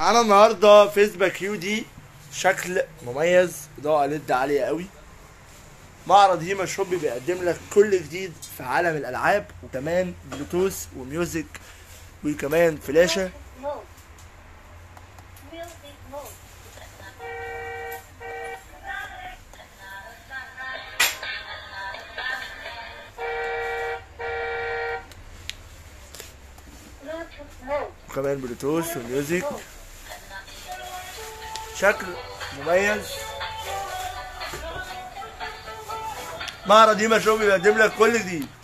معانا النهارده فيسباك يو دي شكل مميز اضاءة ليد عالية قوي معرض هيما شوب بيقدم لك كل جديد في عالم الالعاب وكمان بلوتوث وميوزك وكمان فلاشة mode. Music mode. Bluetooth mode. وكمان بلوتوث وميوزك شكل مميز معرض هيما شوب بيقدم لك كل جديد